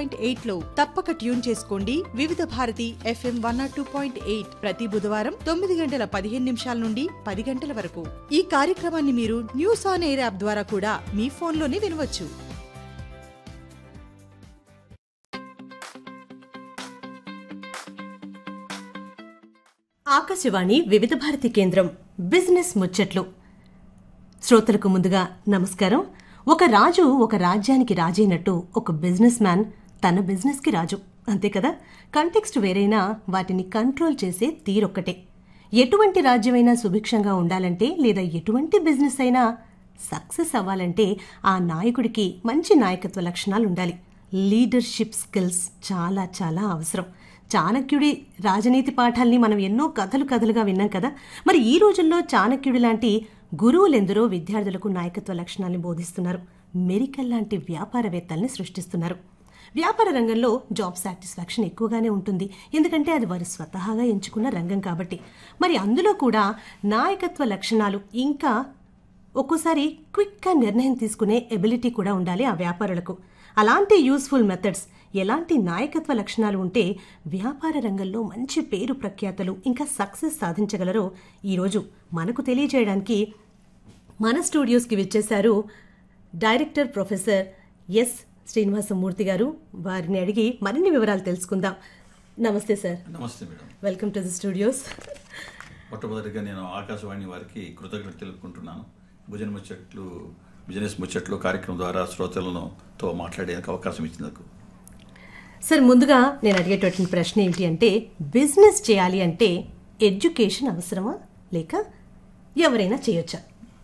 Point eight లో తప్పక tune చేసుకోండి Vividh Bharati FM one naught two point eight ప్రతి బుధవారం తొమ్మిది గంటల పదిహేను నిమిషాల నుండి పది గంటల వరకు ఈ కార్యక్రమాన్ని మీరు న్యూస్ ఆన్ ఎయిర్ యాప్ ద్వారా కూడా మీ ఫోన్లోనే వినవచ్చు ఆకాశవాణి వివిధ భారతి కేంద్రం బిజినెస్ ముచ్చట్లు శ్రోతలకు ముందుగా నమస్కారం ఒక రాజు ఒక రాజ్యానికి రాజైనట్టు ఒక బిజినెస్ మ్యాన్ తన బిజినెస్కి రాజు అంతే కదా కంటెక్స్ట్ వేరైనా వాటిని కంట్రోల్ చేసే తీరొక్కటే ఎటువంటి రాజ్యమైనా సుభిక్షంగా ఉండాలంటే లేదా ఎటువంటి బిజినెస్ అయినా సక్సెస్ అవ్వాలంటే ఆ నాయకుడికి మంచి నాయకత్వ లక్షణాలు ఉండాలి లీడర్షిప్ స్కిల్స్ చాలా చాలా అవసరం చాణక్యుడి రాజనీతి పాఠాల్ని మనం ఎన్నో కథలు కథలుగా విన్నాం కదా మరి ఈ రోజుల్లో చాణక్యుడి లాంటి గురువులెందరో విద్యార్థులకు నాయకత్వ లక్షణాల్ని బోధిస్తున్నారు మెరికల్ లాంటి వ్యాపారవేత్తల్ని సృష్టిస్తున్నారు వ్యాపార రంగంలో జాబ్ సాటిస్ఫాక్షన్ ఎక్కువగానే ఉంటుంది ఎందుకంటే అది వారు స్వతహాగా ఎంచుకున్న రంగం కాబట్టి మరి అందులో కూడా నాయకత్వ లక్షణాలు ఇంకా ఒక్కోసారి క్విక్గా నిర్ణయం తీసుకునే ఎబిలిటీ కూడా ఉండాలి ఆ వ్యాపారులకు అలాంటి యూస్ఫుల్ మెథడ్స్ ఎలాంటి నాయకత్వ లక్షణాలు ఉంటే వ్యాపార రంగంలో మంచి పేరు ప్రఖ్యాతలు ఇంకా సక్సెస్ సాధించగలరో ఈరోజు మనకు తెలియజేయడానికి మన స్టూడియోస్కి విచ్చేశారు డైరెక్టర్ ప్రొఫెసర్ ఎస్ శ్రీనివాసమూర్తి గారు వారిని అడిగి మరిన్ని వివరాలు తెలుసుకుందాం నమస్తే సార్ నమస్తే madam welcome to the studios మొట్టమొదటిగా నేను ఆకాశవాణి వారికి కృతజ్ఞత తెలుపుకుంటున్నాను భుజన ముచ్చట్లు బిజినెస్ ముచ్చట్లు కార్యక్రమం ద్వారా శ్రోతలను తో మాట్లాడేందుకు అవకాశం ఇచ్చినందుకు సార్ ముందుగా నేను అడిగేటటువంటి ప్రశ్న ఏంటి అంటే బిజినెస్ చేయాలి అంటే ఎడ్యుకేషన్ అవసరమా లేక ఎవరైనా చేయొచ్చా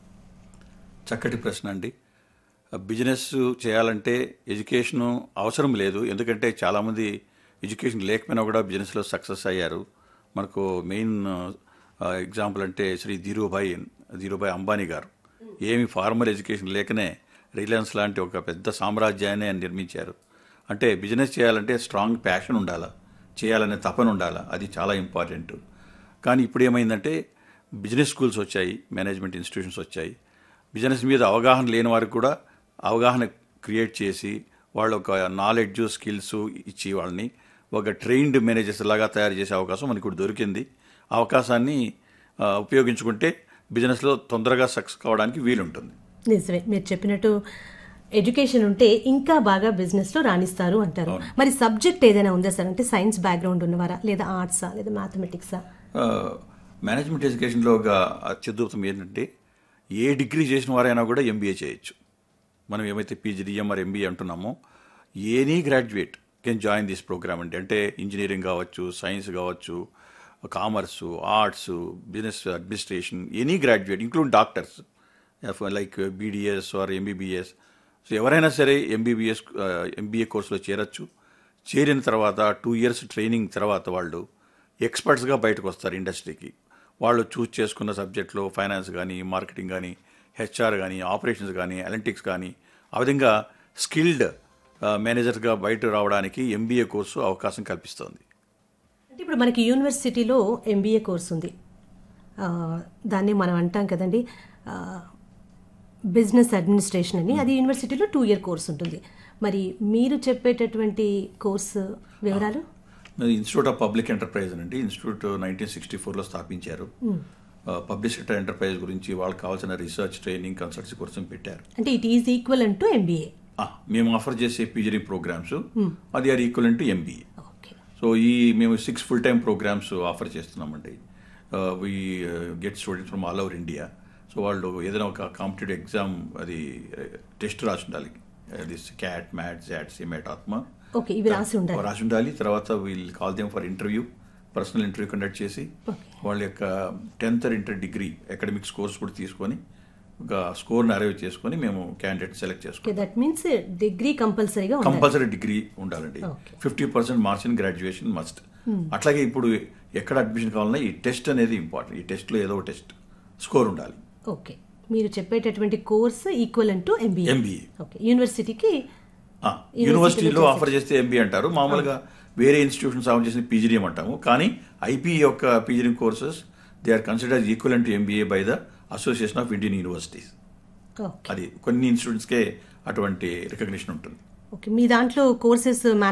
చక్కటి ప్రశ్న అండి బిజినెస్ చేయాలంటే ఎడ్యుకేషన్ అవసరం లేదు ఎందుకంటే చాలామంది ఎడ్యుకేషన్ లేకపోయినా కూడా బిజినెస్లో సక్సెస్ అయ్యారు మనకు మెయిన్ ఎగ్జాంపుల్ అంటే శ్రీ ధీరుభాయ్ ధీరుభాయ్ అంబానీ గారు ఏమి ఫార్మల్ ఎడ్యుకేషన్ లేకనే రిలయన్స్ లాంటి ఒక పెద్ద సామ్రాజ్యాన్ని ఆయన నిర్మించారు అంటే బిజినెస్ చేయాలంటే స్ట్రాంగ్ ప్యాషన్ ఉండాలా చేయాలనే తపన ఉండాలా అది చాలా ఇంపార్టెంట్ కానీ ఇప్పుడు ఏమైందంటే బిజినెస్ స్కూల్స్ వచ్చాయి మేనేజ్మెంట్ ఇన్స్టిట్యూషన్స్ వచ్చాయి బిజినెస్ మీద అవగాహన లేని వారికి కూడా అవగాహన క్రియేట్ చేసి వాళ్ళ ఒక నాలెడ్జ్ స్కిల్స్ ఇచ్చి వాళ్ళని ఒక ట్రైన్డ్ మేనేజర్స్ లాగా తయారు చేసే అవకాశం మనకి ఇప్పుడు దొరికింది ఆ అవకాశాన్ని ఆ, ఉపయోగించుకుంటే బిజినెస్లో తొందరగా సక్సెస్ కావడానికి వీలుంటుంది నిజమే మీరు చెప్పినట్టు ఎడ్యుకేషన్ ఉంటే ఇంకా బాగా బిజినెస్ లో రాణిస్తారు అంటారు మరి సబ్జెక్ట్ ఏదైనా ఉందా సార్ అంటే సైన్స్ బ్యాక్గ్రౌండ్ ఉన్నవారా లేదా ఆర్ట్సా లేదా మ్యాథమెటిక్సా ఆ, మేనేజ్మెంట్ ఎడ్యుకేషన్లో ఒక అత్యద్భుతం ఏంటంటే ఏ డిగ్రీ చేసిన వారైనా కూడా ఎంబీఏ చేయొచ్చు మనం ఏమైతే పీజీడిఎం మరి ఎంబీఏ అంటున్నామో any graduate can join this program అండి అంటే ఇంజనీరింగ్ కావచ్చు సైన్స్ కావచ్చు commerce arts business administration any graduate include doctors like BDS or MBBS so ఎవరైనా సరే ఎంబీబీఎస్ ఎంబీఏ కోర్సులో చేరొచ్చు చేరిన తర్వాత టూ ఇయర్స్ ట్రైనింగ్ తర్వాత వాళ్ళు ఎక్స్పర్ట్స్గా బయటకు వస్తారు ఇండస్ట్రీకి వాళ్ళు చూస్ చేసుకున్న సబ్జెక్ట్లో ఫైనాన్స్ కానీ మార్కెటింగ్ కానీ హెచ్ఆర్ కానీ ఆపరేషన్స్ కానీ అనలిటిక్స్ కానీ ఆ విధంగా స్కిల్డ్ మేనేజర్గా బయట రావడానికి ఎంబీఏ కోర్సు అవకాశం కల్పిస్తోంది అంటే ఇప్పుడు మనకి యూనివర్సిటీలో ఎంబీఏ కోర్స్ ఉంది ఆ, దాన్ని మనం అంటాం కదండి బిజినెస్ అడ్మినిస్ట్రేషన్ అని అది యూనివర్సిటీలో టూ ఇయర్ కోర్స్ ఉంటుంది మరి మీరు చెప్పేటటువంటి కోర్సు వివరాలు ఇన్స్టిట్యూట్ ఆఫ్ పబ్లిక్ ఎంటర్ప్రైజ్ అండి ఇన్స్టిట్యూట్ నైన్టీన్ సిక్స్టీ ఫోర్లో స్థాపించారు పబ్లిక్ సెక్టర్ ఎంటర్ప్రైజ్ గురించి వాళ్ళకి కావాల్సిన రీసెర్చ్ ట్రైనింగ్ కన్సల్టెన్సీ కోసం పెట్టారు అంటే ఇట్ ఈజ్ ఈక్వల్ అంటూ ఎంబీఏ ఆ, మేము ఆఫర్ చేసే పీజీ ప్రోగ్రామ్స్ అది are equal to MBA okay so ఈ మేము six full time programs offer చేస్తున్నామండి we get students from all over India so వాళ్ళు ఏదైనా ఒక కాంపిటేటివ్ ఎగ్జామ్ అది టెస్ట్ రాసి ఉండాలి this CAT MAT XAT CMAT ATMA okay ఇవి రాసి ఉండాలి రాసి ఉండాలి తర్వాత we'll call them for interview personal interview conduct చేసి వాళ్ళ యొక్క tenth inter degree academic scores కూడా తీసుకొని ఒక స్కోర్ని అరైవ్ చేసుకొని మేము క్యాండిడేట్ సెలెక్ట్ చేసుకుంటాం ఓకే దట్ మీన్స్ డిగ్రీ కంపల్సరీగా ఉండాలి కంపల్సరీ డిగ్రీ ఉండాలండి Okay. Fifty percent marks in graduation must అట్లాగే ఇప్పుడు ఎక్కడ అడ్మిషన్ కావాలన్నా ఈ టెస్ట్ అనేది ఇంపార్టెంట్ ఈ టెస్ట్లో ఏదో ఒక టెస్ట్ స్కోర్ ఉండాలి ఓకే మీరు చెప్పేటటువంటి కోర్స్ ఈక్వల్ అంటూ ఎంబీఏ ఎంబీఏ ఓకే యూనివర్సిటీకి యూనివర్సిటీలో ఆఫర్ చేస్తే ఎంబీఏ అంటారు మామూలుగా వేరే ఇన్స్టిట్యూషన్స్ ఆఫర్ చేసిన పీజీడీఎం అంటాము కానీ ఐపీ యొక్క PGDM courses they are consider equal to MBA by the association of Indian universities okay అది కొన్ని ఇన్స్టిట్యూట్స్కే అటువంటి రికగ్నిషన్ ఉంటుంది ఓకే మీ దాంట్లో కోర్సెస్